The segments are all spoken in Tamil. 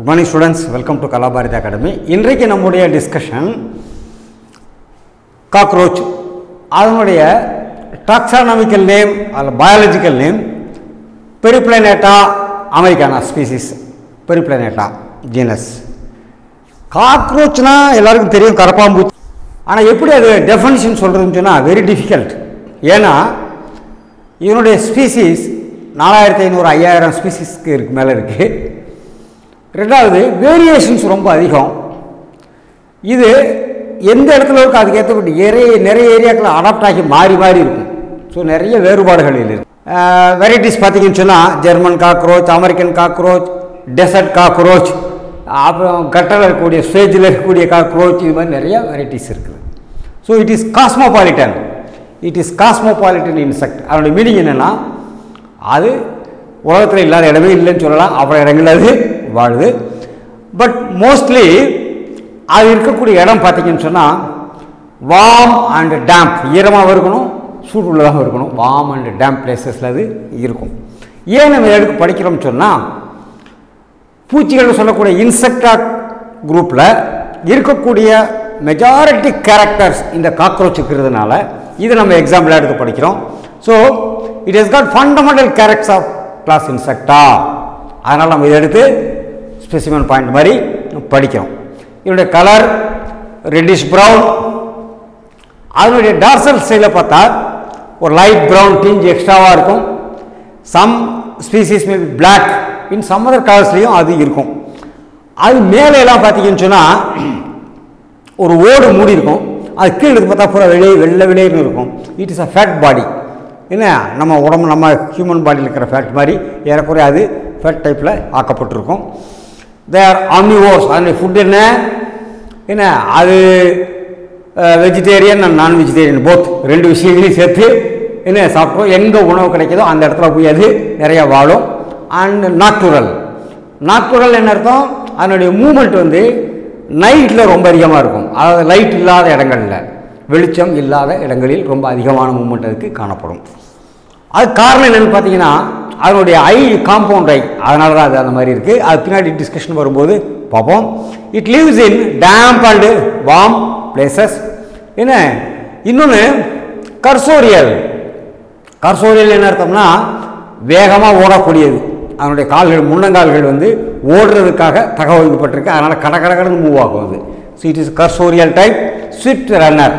good morning students welcome to Kalabharathi academy இன்றைக்கு நம்முடைய டிஸ்கஷன் காக்ரோச் அதனுடைய டாக்ஸானமிக்கல் நேம் அல்ல biological name Periplaneta americana species Periplaneta genus காக்ரோச்னா எல்லாருக்கும் தெரியும் கரப்பாம்பூச்சி ஆனால் எப்படி அது டெஃபனிஷன் சொல்கிறதுன்னு சொன்னால் வெரி டிஃபிகல்ட் ஏன்னா இதனுடைய ஸ்பீசிஸ் நாலாயிரத்தி ஐநூறு ஐயாயிரம் ஸ்பீசிஸ்க்கு இருக்கு மேலே இருக்குது ரெண்டாவது வேரியேஷன்ஸ் ரொம்ப அதிகம் இது எந்த இடத்துல இருக்கோ அதுக்கு ஏற்றபடி நிறைய நிறைய ஏரியாக்கள் அடாப்ட் ஆகி மாறி மாறி இருக்கும் ஸோ நிறைய வேறுபாடுகள் இருக்கு வெரைட்டிஸ் பார்த்தீங்கன்னு சொன்னால் German cockroach American cockroach desert cockroach அப்புறம் கட்டரில் இருக்கக்கூடிய ஸ்டேஜில் இருக்கக்கூடிய காக்ரோச் இது மாதிரி நிறைய வெரைட்டிஸ் இருக்குது so it is cosmopolitan it is cosmopolitan insect அதனுடைய மீனிங் என்னென்னா அது உலகத்தில் இல்லாத இடமே இல்லைன்னு சொல்லலாம் அப்புறம் இடங்கள் அது வாழுது பட் மோஸ்ட்லி அது இருக்கக்கூடிய இடம் பார்த்தீங்கன்னு சொன்னால் வார்ம் அண்ட் டேம்ப் ஈரமாகவும் இருக்கணும் சூடு உள்ளதாகவும் இருக்கணும் வார்ம் அண்ட் டேம்ப் பிளேசஸில் அது இருக்கும் ஏன் நம்ம எடுத்து படிக்கிறோம்னு சொன்னால் பூச்சிகள் சொல்லக்கூடிய இன்செக்டா குரூப்பில் இருக்கக்கூடிய மெஜாரிட்டி கேரக்டர்ஸ் இந்த காக்ரோச் இருக்கிறதுனால இது நம்ம எக்ஸாம்பிளாக எடுத்து படிக்கிறோம் so it is got fundamental characters of class Insecta அதனால் நம்ம இதை எடுத்து ஸ்பெசிமன் பாயிண்ட் மாதிரி படிக்கிறோம் இதனுடைய கலர் ரெட்டிஷ் ப்ரௌன் அதனுடைய டார்சல் ஸ்டைலில் பார்த்தா ஒரு லைட் ப்ரௌன் டிஞ்ச் எக்ஸ்ட்ராவாக இருக்கும் some species may black in some other கலர்ஸ்லேயும் அது இருக்கும் அது மேலே எல்லாம் பார்த்தீங்கன்னு சொன்னால் ஒரு ஓடு மூடி இருக்கும் அது கீழே இருக்கு பார்த்தா பூரா வெளியே வெள்ளை வெளியேன்னு இருக்கும் it is a fat body என்ன நம்ம உடம்பு நம்ம ஹியூமன் பாடியில் இருக்கிற ஃபேட் மாதிரி ஏறக்குறைய அது ஃபேட் டைப்பில் ஆக்கப்பட்டிருக்கும் தேர் ஆம்னிவோர்ஸ் அதனுடைய ஃபுட் என்ன என்ன அது vegetarian and non vegetarian both ரெண்டு விஷயங்களையும் சேர்த்து என்ன சாப்பிட்றோம் எங்கே உணவு கிடைக்குதோ அந்த இடத்துல போய் அது நிறைய வாழும் அண்ட் நாக்டுரல் நாக்டுரல் என்ன அர்த்தம் அதனுடைய மூமெண்ட் வந்து நைட்டில் ரொம்ப அதிகமாக இருக்கும் அதாவது லைட் இல்லாத இடங்களில் வெளிச்சம் இல்லாத இடங்களில் ரொம்ப அதிகமான மூமெண்ட் அதுக்கு காணப்படும் அது காரணம் என்னென்னு பார்த்தீங்கன்னா அதனுடைய ஐ காம்பவுண்ட் ஐ அதனால தான் அது அந்த மாதிரி இருக்குது அது பின்னாடி டிஸ்கஷன் வரும்போது பார்ப்போம் it lives in damp and warm places என்ன இன்னொன்று கர்சோரியல் கர்சோரியல் என்ன அர்த்தம்னா வேகமாக ஓடக்கூடியது அதனுடைய கால்கள் முன்னங்கால்கள் வந்து ஓடுறதுக்காக தகவல்பட்டிருக்கு அதனால் கட கட கடந்து மூவ் ஆகும் அது so it is cursorial type swift runner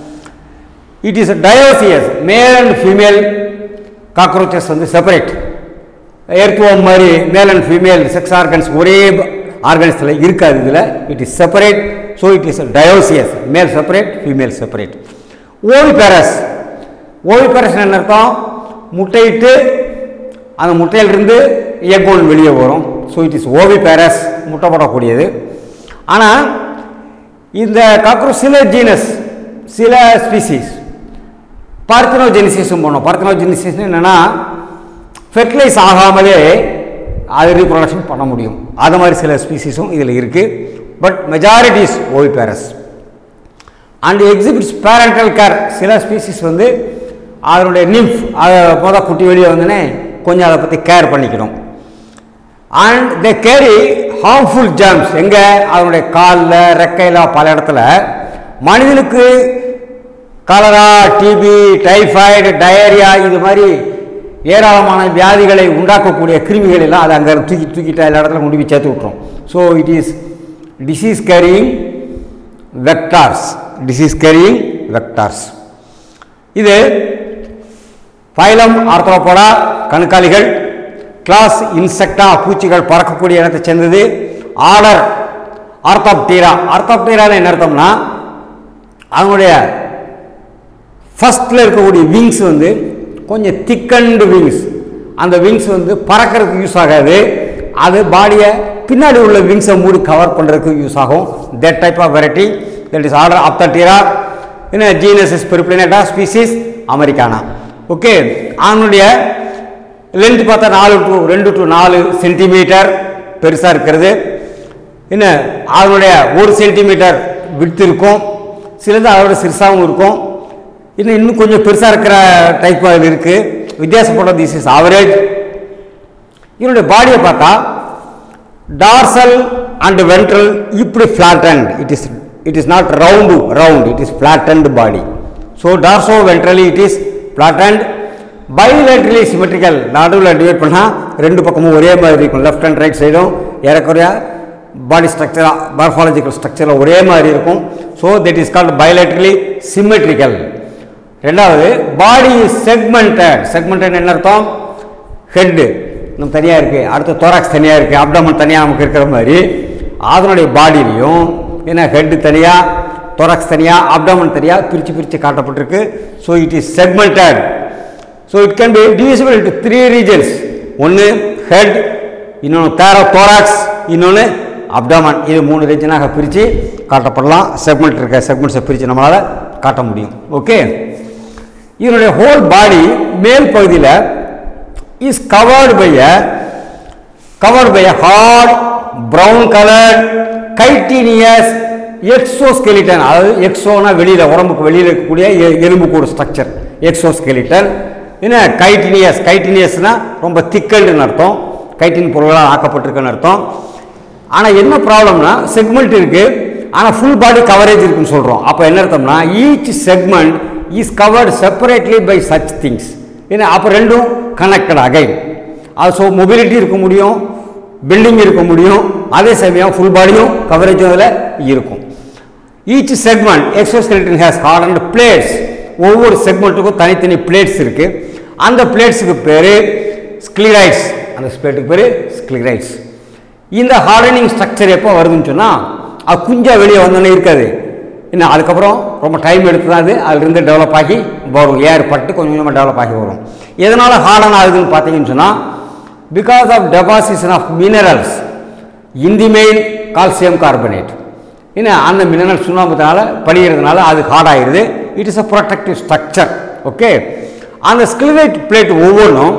it is dioecious male and female cockroaches வந்து செப்பரேட் ஏர்த்துவம் மாதிரி male and female sex organs ஒரே ஆர்கன்ஸில் இருக்காது இதில் it is separate so it is dioecious male separate female separate oviparous oviparous என்ன அர்த்தம் முட்டையிட்டு அந்த முட்டையிலிருந்து எக்கோன் வெளியே வரும் so it is oviparous முட்டை போடக்கூடியது ஆனால் இந்த காக்ரோச் சில ஜீனஸ் சில ஸ்பீசிஸ் பார்த்தினோஜெனிசிஸும் போனோம் பார்த்தினோஜெனிசிஸ் என்னென்னா ஃபெர்டிலைஸ் ஆகாமலே அது ரீப்ரொடக்ஷன் பண்ண முடியும் அது மாதிரி சில ஸ்பீசிஸும் இதில் இருக்குது but majorities oviparous and exhibits parental care சில ஸ்பீசிஸ் வந்து அதனுடைய நிம்ஃப் அதை மொதல் குட்டி வெளியே வந்தோடனே கொஞ்சம் அதை பற்றி கேர் பண்ணிக்கணும் and they carry harmful germs எங்கே அதனுடைய காலில் ரெக்கையில் பல இடத்துல மனிதனுக்கு கலரா டிபி டைஃபாய்டு டயரியா இது மாதிரி ஏராளமான வியாதிகளை உண்டாக்கக்கூடிய கிருமிகள் எல்லாம் அதை அங்கே தூக்கி தூக்கிட்டு எல்லா இடத்துல கொண்டு போய் சேர்த்து விட்ரும் so it is disease carrying vectors disease carrying vectors இது பைலம் ஆர்த்தோபோடா கணுக்காலிகள் கிளாஸ் இன்செக்டா பூச்சிகள் பறக்கக்கூடிய இடத்தை சேர்ந்தது ஆர்டர் ஆர்த்தாப்டீரா ஆர்த்தாப்டீரான்னு என்ன அர்த்தம்னா அவங்களுடைய ஃபஸ்ட்டில் இருக்கக்கூடிய விங்ஸ் வந்து கொஞ்சம் திக்கண்டு விங்ஸ் அந்த விங்ஸ் வந்து பறக்கிறதுக்கு யூஸ் ஆகாது அது பாடியை பின்னாடி உள்ள விங்ஸை மூடி கவர் பண்ணுறதுக்கு யூஸ் ஆகும் that type of variety that is order ஆப்தட்டீரா என்ன genus is Periplaneta species americana okay அதனுடைய லென்த் பார்த்தா நாலு டு ரெண்டு டு நாலு சென்டிமீட்டர் பெருசாக இருக்கிறது என்ன அதனுடைய ஒரு சென்டிமீட்டர் விடுத்து இருக்கும் சிலது அதோட சிறுசாகவும் இருக்கும் இன்னும் இன்னும் கொஞ்சம் பெருசாக இருக்கிற டைப் அதில் இருக்குது வித்தியாசப்பட்ட திஸ் இஸ் ஆவரேஜ் இதனுடைய பாடியை பார்த்தா டார்சல் அண்ட் வென்ட்ரல் இப்படி flattened it is it is not round round it is flattened body so dorsoventrally it is flattened bilaterally symmetrical நடுவில் டிவைட் பண்ணால் ரெண்டு பக்கமும் ஒரே மாதிரி இருக்கும் லெஃப்ட் அண்ட் ரைட் சைடும் ஏறக்குறைய பாடி ஸ்ட்ரக்சர் மார்ஃபாலஜிக்கல் ஸ்ட்ரக்சரில் ஒரே மாதிரி இருக்கும் so that is called bilaterally symmetrical ரெண்டாவது பாடி செக்மெண்டட் செக்மெண்டட் என்ன அர்த்தம் ஹெட்டு நம்ம தனியாக இருக்குது அடுத்து தோராக்ஸ் தனியாக இருக்குது அப்டமன் தனியாக நமக்கு இருக்கிற மாதிரி அதனுடைய பாடியிலையும் என்ன ஹெட்டு தனியாக தோராக்ஸ் தனியாக அப்டமன் தனியாக பிரித்து பிரித்து காட்டப்பட்டிருக்கு so it is segmented so it can be divisible into three regions ஒன்று ஹெட் இன்னொன்று தேர தோராக்ஸ் இன்னொன்று அப்டமன் இது மூணு ரீஜனாக பிரித்து காட்டப்படலாம் செக்மெண்ட் இருக்க செக்மெண்ட்ஸை பிரித்து நம்மளால் காட்ட முடியும் ஓகே இதனுடைய ஹோல் பாடி மேல் பகுதியில் is covered by a covered by a hard brown colored chitinous exoskeleton அதாவது எக்ஸோனா வெளியில் உடம்புக்கு வெளியில் இருக்கக்கூடிய எ- எலும்புக்கூடு ஸ்ட்ரக்சர் எக்ஸோஸ்கெலிட்டன் என்ன கைட்டினியஸ் கைட்டினியஸ்னா ரொம்ப திக்கல்டுன்னு அர்த்தம் கைட்டின் பொருளால் ஆக்கப்பட்டிருக்குன்னு அர்த்தம் ஆனால் என்ன ப்ராப்ளம்னா செக்மெண்ட் இருக்கு ஆனால் ஃபுல் பாடி கவரேஜ் இருக்குன்னு சொல்கிறோம் அப்போ என்ன அர்த்தம்னா each segment is covered separately by such things ஏன்னா அப்போ ரெண்டும் கனெக்டட் அகைன் அது ஸோ மொபிலிட்டி இருக்க முடியும் பில்டிங் இருக்க முடியும் அதே சமயம் ஃபுல் பாடியும் கவரேஜும் அதில் இருக்கும் each segment exoskeleton has hard and plates ஒவ்வொரு செக்மெண்ட்டுக்கும் தனித்தனி பிளேட்ஸ் இருக்கு அந்த பிளேட்ஸுக்கு பேர் ஸ்க்ளிரைட்ஸ் அந்த ஸ்பிளேட்டுக்கு பேர் ஸ்க்ளிரைட்ஸ் இந்த ஹார்டனிங் ஸ்ட்ரக்சர் எப்போ வருதுன்னு சொன்னால் அது குஞ்சா வெளியே வந்தோன்னே இருக்காது என்ன அதுக்கப்புறம் ரொம்ப டைம் எடுத்து தான் அது அதுலேருந்து டெவலப் ஆகி வரும் ஏர் பட்டு கொஞ்சம் கொஞ்சமாக டெவலப் ஆகி வரும் எதனால் ஹார்டன் ஆகுதுன்னு பார்த்தீங்கன்னு சொன்னால் because of deposition of minerals in the main calcium carbonate என்ன அந்த மினரல் சுண்ணாம்புனால படிகிறதுனால அது ஹார்ட் ஆகிடுது it is a protective structure okay அந்த ஸ்கிலிரைட் பிளேட் ஒவ்வொன்றும்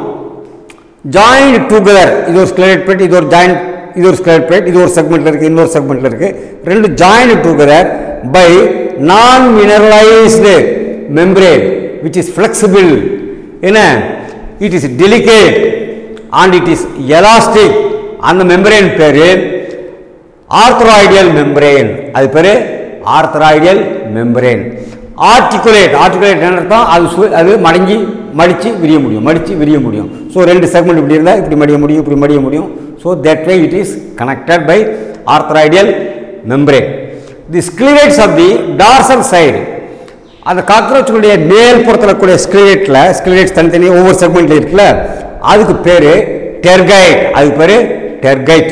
ஜாயிண்ட் டுகெதர் இது ஒரு ஸ்கிலேட் பிளேட் இது ஒரு ஜாயிண்ட் இது ஒரு ஸ்கிலேட் பிளேட் இது ஒரு செக்மெண்ட்ல இருக்கு இன்னொரு செக்மெண்ட்ல இருக்கு ரெண்டு joint together by non mineralised membrane which is flexible என்ன it is delicate and it is elastic அந்த மெம்பரேன் பேரு ஆர்த்ராய்டியல் மெம்பரேன் அது பேரு ஆர்த்ராய்டியல் மெம்பரேன் ஆர்டிகுலேட் ஆர்டிகுலேட் என்ன அர்த்தம் அது சு- அது மடங்கி மடித்து விரிய முடியும் மடித்து விரிய முடியும் ஸோ ரெண்டு செக்மெண்ட் இப்படி இருந்தால் இப்படி மடிய முடியும் இப்படி மடிய முடியும் so that way it is connected by arthrodial membrane the sclerites of the dorsal side அந்த காக்ரோச்சுடைய மேல் புறத்தில் இருக்கக்கூடிய ஸ்கிலிரேட்டில் ஸ்கிலிரேட்ஸ் தனித்தனி ஒவ்வொரு செக்மெண்ட்ல இருக்குல்ல அதுக்கு பேர் டெர்கைட் அதுக்கு பேர் டெர்கைட்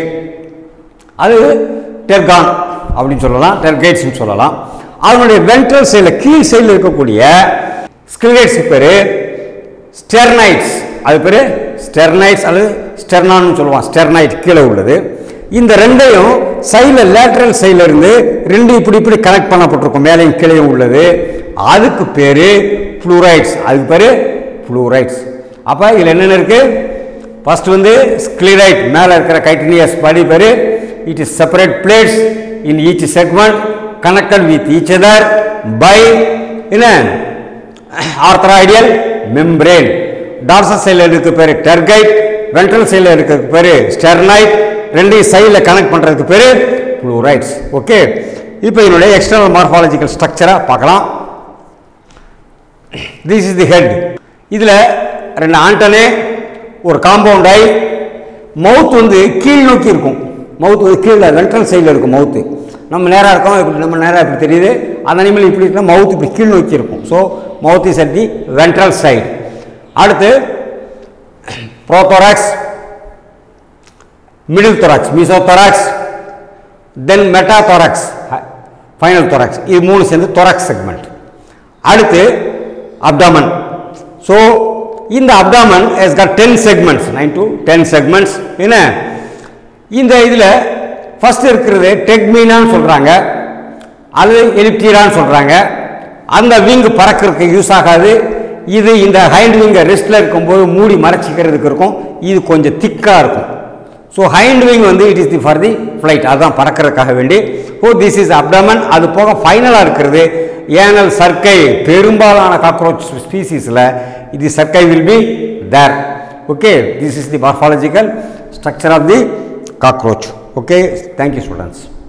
அது டெர்கான் அப்படின்னு சொல்லலாம் டெர்கைட்ஸ்னு சொல்லலாம் அதனுடைய வென்ட்ரல் சைடில் கீழ் சைடில் இருக்கக்கூடிய ஸ்கில்கேட்ஸ் பேர் ஸ்டெர்னைட்ஸ் அது பேர் ஸ்டெர்னைட்ஸ் அல்லது ஸ்டெர்னான்னு சொல்லுவான் ஸ்டெர்னைட் கீழே உள்ளது இந்த ரெண்டையும் சைடில் லேட்டரல் சைடில் இருந்து ரெண்டு இப்படி இப்படி கனெக்ட் பண்ணப்பட்டிருக்கும் மேலேயும் கீழேயும் உள்ளது அதுக்கு பேர் ஃப்ளூரைட்ஸ் அதுக்கு பேர் ஃப்ளூரைட்ஸ் அப்போ இதில் என்னென்ன இருக்குது ஃபர்ஸ்ட் வந்து ஸ்க்ளிரைட் மேலே இருக்கிற கைட்டினியஸ் பாடி பேர் it is separate plates in each segment connected with each other by என்ன ஆர்த்தராய்டியல் மெம்பரேன் டார்சல் சைடில் இருக்க பேர் டெர்கைட் வென்ட்ரல் சைடில் இருக்க பேர் ஸ்டெர்னைட் ரெண்டையும் சைடில் கனெக்ட் பண்ணுறதுக்கு பேர் ஃப்ளூரைட்ஸ் ஓகே இப்போ இதனுடைய எக்ஸ்டர்னல் மார்ஃபாலஜிக்கல் ஸ்ட்ரக்சரை பார்க்கலாம் திஸ் இஸ் தி ஹெட் இதில் ரெண்டு ஆண்டனே ஒரு காம்பவுண்ட் ஐ மவுத் வந்து கீழ் நோக்கி இருக்கும் மவுத் வந்து கீழே வென்ட்ரல் சைடில் இருக்கும் மவுத்து நம்ம நேராக இருக்கோம் இப்படி நம்ம நேராக இப்படி தெரியுது அந்த அனிமல் இப்படி இருந்தால் மவுத் இப்படி கீழ் நோக்கி இருக்கும் so mouth is at the ventral side அடுத்து prothorax middle thorax mesothorax then metathorax final thorax இது மூணு சேர்ந்து thorax செக்மெண்ட் அடுத்து அப்டாமன் ஸோ இந்த abdomen has got ten segments nine to ten segments என்ன இந்த இதில் ஃபர்ஸ்ட் இருக்கிறது டெக்மீனான்னு சொல்கிறாங்க அல்லது எலிப்டீரான்னு சொல்கிறாங்க அந்த விங் பறக்கிறதுக்கு யூஸ் ஆகாது இது இந்த ஹைண்ட் விங்கை ரெஸ்ட்டில் இருக்கும்போது மூடி மறைச்சிக்கிறதுக்கு இருக்கும் இது கொஞ்சம் திக்காக இருக்கும் ஸோ ஹைண்ட் விங் வந்து it is the for the flight அதுதான் பறக்கிறதுக்காக வேண்டி ஓ திஸ் இஸ் அப்டமன் அது போக ஃபைனலாக இருக்கிறது ஏனல் சர்க்கை பெரும்பாலான காக்ரோச் ஸ்பீசிஸில் இது cerci will be there okay this is the morphological structure of the cockroach okay thank you students